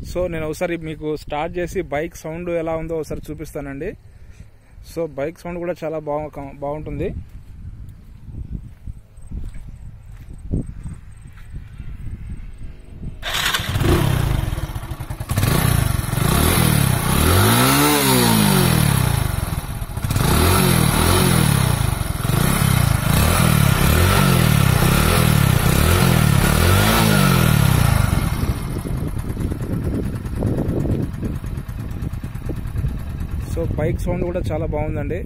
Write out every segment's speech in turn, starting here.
so నేను ఒకసారి మీకు స్టార్ట్ చేసి బైక్ సౌండ్ ఎలా ఉందో ఒకసారి చూపిస్తానండి సో బైక్ సౌండ్ కూడా చాలా బాగు బాగుంటుంది సో బైక్ సౌండ్ కూడా చాలా బాగుందండి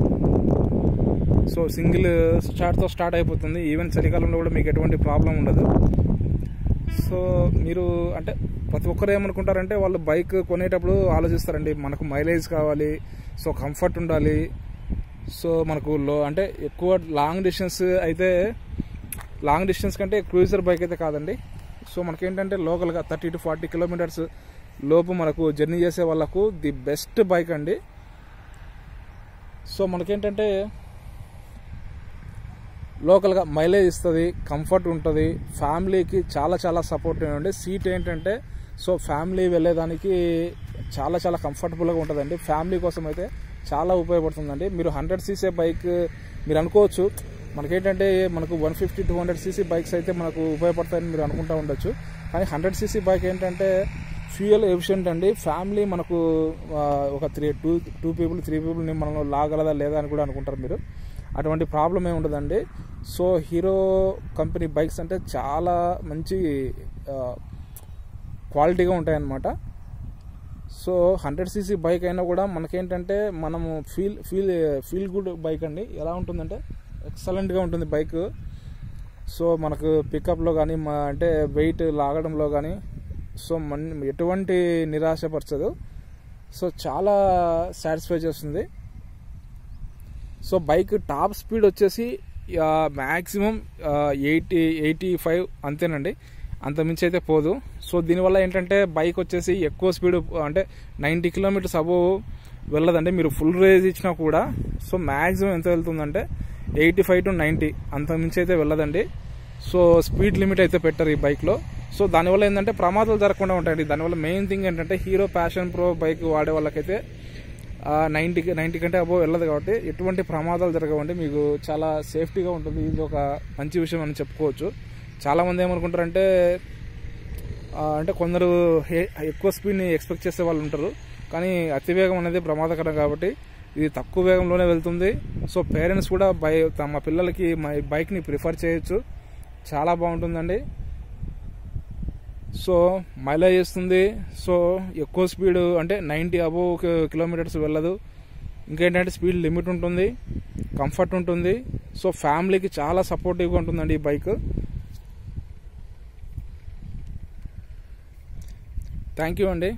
సో సింగిల్ స్టార్ట్తో స్టార్ట్ అయిపోతుంది ఈవెన్ చలికాలంలో కూడా మీకు ఎటువంటి ప్రాబ్లం ఉండదు సో మీరు అంటే ప్రతి ఒక్కరు ఏమనుకుంటారంటే వాళ్ళు బైక్ కొనేటప్పుడు ఆలోచిస్తారండి మనకు మైలేజ్ కావాలి సో కంఫర్ట్ ఉండాలి సో మనకు లో అంటే ఎక్కువ లాంగ్ డిస్టెన్స్ అయితే లాంగ్ డిస్టెన్స్ కంటే క్రూజర్ బైక్ అయితే కాదండి సో మనకేంటంటే లోకల్గా థర్టీ టు ఫార్టీ కిలోమీటర్స్ లోపు మనకు జర్నీ చేసే వాళ్ళకు ది బెస్ట్ బైక్ అండి సో మనకేంటంటే లోకల్గా మైలేజ్ ఇస్తుంది కంఫర్ట్ ఉంటుంది ఫ్యామిలీకి చాలా చాలా సపోర్ట్ ఉండి సీట్ ఏంటంటే సో ఫ్యామిలీ వెళ్ళేదానికి చాలా చాలా కంఫర్టబుల్గా ఉంటుందండి ఫ్యామిలీ కోసం అయితే చాలా ఉపయోగపడుతుందండి మీరు హండ్రెడ్ సీసీ బైక్ మీరు అనుకోవచ్చు మనకేంటంటే మనకు one fifty two hundred CC bikes అయితే మనకు ఉపయోగపడతాయని మీరు అనుకుంటూ ఉండొచ్చు కానీ హండ్రెడ్ సీసీ బైక్ ఏంటంటే ఫ్యూయల్ ఎఫిషియెంట్ అండి ఫ్యామిలీ మనకు ఆ, ఒక three two two people three పీపుల్ని మనం లాగలదా లేదా అని కూడా అనుకుంటారు మీరు అటువంటి ప్రాబ్లం ఏమి ఉండదండి సో హీరో కంపెనీ బైక్స్ అంటే చాలా మంచి ఆ, క్వాలిటీగా ఉంటాయన్నమాట సో హండ్రెడ్ సీసీ బైక్ అయినా కూడా మనకేంటంటే మనము feel feel feel good bike అండి ఎలా ఉంటుందంటే ఎక్సలెంట్గా ఉంటుంది బైక్ సో మనకు పికప్లో కానీ మా అంటే వెయిట్ లాగడంలో కానీ సో మన ఎటువంటి నిరాశపరచదు సో చాలా సాటిస్ఫై చేస్తుంది సో బైక్ టాప్ స్పీడ్ వచ్చేసి మ్యాక్సిమం ఎయిటీ ఎయిటీ ఫైవ్ అంతేనండి అంత మించి అయితే పోదు సో దీనివల్ల ఏంటంటే బైక్ వచ్చేసి ఎక్కువ స్పీడ్ అంటే నైంటీ కిలోమీటర్స్ అబోవ్ వెళ్ళదండి మీరు ఫుల్ రేజ్ ఇచ్చినా కూడా సో మ్యాక్సిమం ఎంత వెళ్తుందంటే ఎయిటీ ఫైవ్ టు నైంటీ అంత మించి అయితే వెళ్ళదండి సో స్పీడ్ లిమిట్ అయితే పెట్టరు ఈ బైక్లో సో దానివల్ల ఏంటంటే ప్రమాదాలు జరగకుండా ఉంటాయండి దానివల్ల మెయిన్ థింగ్ ఏంటంటే హీరో ప్యాషన్ ప్రో బైక్ వాడే వాళ్ళకైతే నైంటీకి నైంటీ కంటే అబోవ్ వెళ్ళదు కాబట్టి ఎటువంటి ప్రమాదాలు జరగవండి మీకు చాలా సేఫ్టీగా ఉంటుంది ఇది ఒక మంచి విషయం అని చెప్పుకోవచ్చు చాలామంది ఏమనుకుంటారంటే ఆ, అంటే కొందరు హే- ఎక్కువ స్పీడ్ని ఎక్స్పెక్ట్ చేసే వాళ్ళు ఉంటారు కానీ అతివేగం అనేది ప్రమాదకరం కాబట్టి ఇది తక్కువ వేగంలోనే వెళ్తుంది సో పేరెంట్స్ కూడా బై తమ పిల్లలకి మా బైక్ని ప్రిఫర్ చేయొచ్చు చాలా బాగుంటుందండి సో మైలేజ్ ఇస్తుంది సో ఎక్కువ స్పీడ్ అంటే నైంటీ అబోవ్ కిలోమీటర్స్ వెళ్ళదు ఇంకేంటంటే స్పీడ్ లిమిట్ ఉంటుంది కంఫర్ట్ ఉంటుంది సో ఫ్యామిలీకి చాలా సపోర్టివ్గా ఉంటుందండి ఈ బైక్ థ్యాంక్ యూ అండి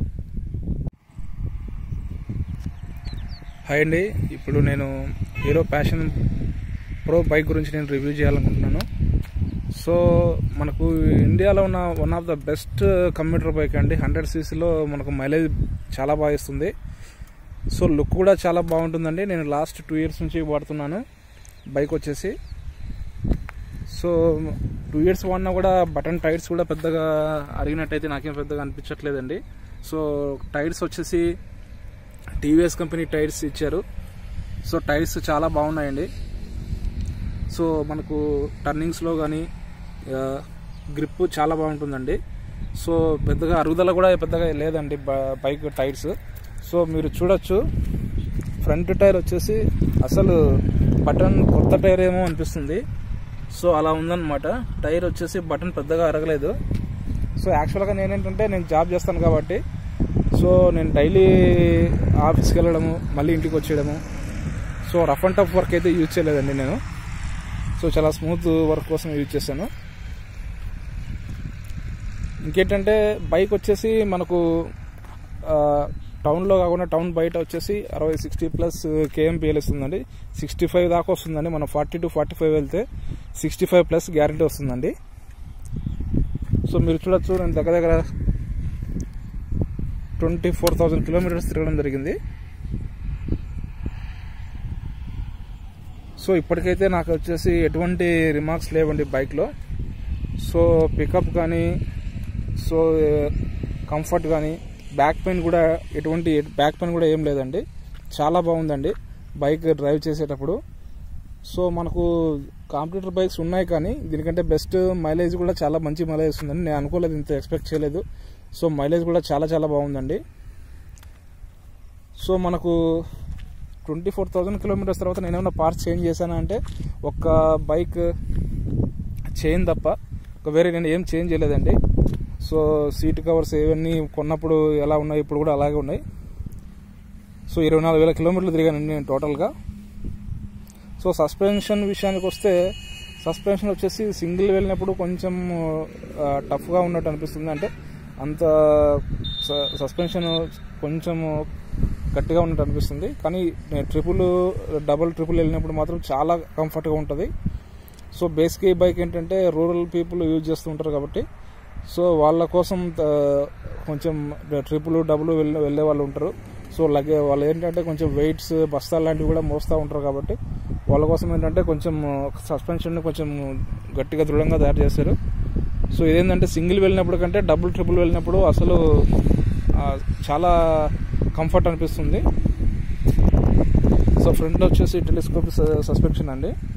హాయ్ అండి ఇప్పుడు నేను హీరో ప్యాషన్ ప్రో బైక్ గురించి నేను రివ్యూ చేయాలనుకుంటున్నాను సో మనకు ఇండియాలో ఉన్న one of the best commuter bike అండి హండ్రెడ్ సీసీలో మనకు మైలేజ్ చాలా బాగా ఇస్తుంది సో లుక్ కూడా చాలా బాగుంటుందండి నేను లాస్ట్ టూ ఇయర్స్ నుంచి వాడుతున్నాను బైక్ వచ్చేసి సో టూ ఇయర్స్ వాడినా కూడా బటన్ టైర్స్ కూడా పెద్దగా అరిగినట్టయితే నాకేం పెద్దగా అనిపించట్లేదండి సో టైర్స్ వచ్చేసి టీవీఎస్ కంపెనీ టైర్స్ ఇచ్చారు సో టైర్స్ చాలా బాగున్నాయండి సో మనకు టర్నింగ్స్లో కానీ గ్రిప్ చాలా బాగుంటుందండి సో పెద్దగా అరుగుదల కూడా పెద్దగా లేదండి బ- బైక్ టైర్స్ సో మీరు చూడొచ్చు ఫ్రంట్ టైర్ వచ్చేసి అసలు బటన్ కొత్త టైర్ ఏమో అనిపిస్తుంది సో అలా ఉందన్నమాట టైర్ వచ్చేసి బటన్ పెద్దగా అరగలేదు సో యాక్చువల్గా నేనేంటంటే నేను జాబ్ చేస్తాను కాబట్టి సో నేను డైలీ ఆఫీస్కి వెళ్ళడము మళ్ళీ ఇంటికి వచ్చేయడము so rough and tough work అయితే యూజ్ చేయలేదండి నేను సో చాలా స్మూత్ వర్క్ కోసం యూజ్ చేశాను ఇంకేంటంటే బైక్ వచ్చేసి మనకు ఆ, టౌన్లో కాకుండా టౌన్ బయట వచ్చేసి అరవై సిక్స్టీ ప్లస్ కేఎంపీఎల్ ఇస్తుందండి సిక్స్టీ ఫైవ్ దాకా వస్తుందండి మనం ఫార్టీ టు ఫార్టీ ఫైవ్ వెళ్తే సిక్స్టీ ఫైవ్ ప్లస్ గ్యారంటీ వస్తుందండి సో మీరు చూడొచ్చు నేను దగ్గర దగ్గర ట్వంటీ ఫోర్ థౌజండ్ కిలోమీటర్స్ తిరగడం జరిగింది సో ఇప్పటికైతే నాకు వచ్చేసి ఎటువంటి రిమార్క్స్ లేవండి బైక్లో సో పికప్ కానీ సో కంఫర్ట్ కానీ బ్యాక్ పెయిన్ కూడా ఎటువంటి బ్యాక్ పెయిన్ కూడా ఏం లేదండి చాలా బాగుందండి బైక్ డ్రైవ్ చేసేటప్పుడు సో మనకు కాంపిటీటర్ బైక్స్ ఉన్నాయి కానీ దీనికంటే బెస్ట్ మైలేజ్ కూడా చాలా మంచి మైలేజ్ వస్తుందని నేను అనుకోలేదు ఇంత ఎక్స్పెక్ట్ చేయలేదు సో మైలేజ్ కూడా చాలా చాలా బాగుందండి సో మనకు ట్వంటీ ఫోర్ థౌజండ్ కిలోమీటర్స్ తర్వాత నేను ఏమైనా పార్ట్స్ చేంజ్ చేశానా అంటే ఒక బైక్ చైన్ తప్ప ఒక వేరే నేను ఏం చేంజ్ చేయలేదండి సో సీట్ కవర్స్ ఇవన్నీ కొన్నప్పుడు ఎలా ఉన్నాయి ఇప్పుడు కూడా అలాగే ఉన్నాయి సో ఇరవై నాలుగు వేల కిలోమీటర్లు తిరిగానండి నేను టోటల్గా సో సస్పెన్షన్ విషయానికి వస్తే సస్పెన్షన్ వచ్చేసి సింగిల్ వెళ్ళినప్పుడు కొంచెం టఫ్గా ఉన్నట్టు అనిపిస్తుంది అంటే అంత సస్పెన్షన్ కొంచెం గట్టిగా ఉన్నట్టు అనిపిస్తుంది కానీ ట్రిపుల్ డబుల్ ట్రిపుల్ వెళ్ళినప్పుడు మాత్రం చాలా కంఫర్ట్గా ఉంటుంది సో బేసిక్ బైక్ ఏంటంటే రూరల్ పీపుల్ యూజ్ చేస్తూ ఉంటారు కాబట్టి సో వాళ్ళ కోసం ఆ, కొంచెం ట్రిపుల్ డబుల్ వెళ్ళే వెళ్ళే వాళ్ళు ఉంటారు సో లగే వాళ్ళు ఏంటంటే కొంచెం వెయిట్స్ బస్తాలు లాంటివి కూడా మోస్తూ ఉంటారు కాబట్టి వాళ్ళ కోసం ఏంటంటే కొంచెం సస్పెన్షన్ కొంచెం గట్టిగా దృఢంగా తయారు చేస్తారు సో ఇదేంటంటే సింగిల్ వెళ్ళినప్పుడు కంటే డబుల్ ట్రిపుల్ వెళ్ళినప్పుడు అసలు ఆ, చాలా కంఫర్ట్ అనిపిస్తుంది సో ఫ్రంట్ వచ్చేసి టెలిస్కోప్ సస్పెన్షన్ అండి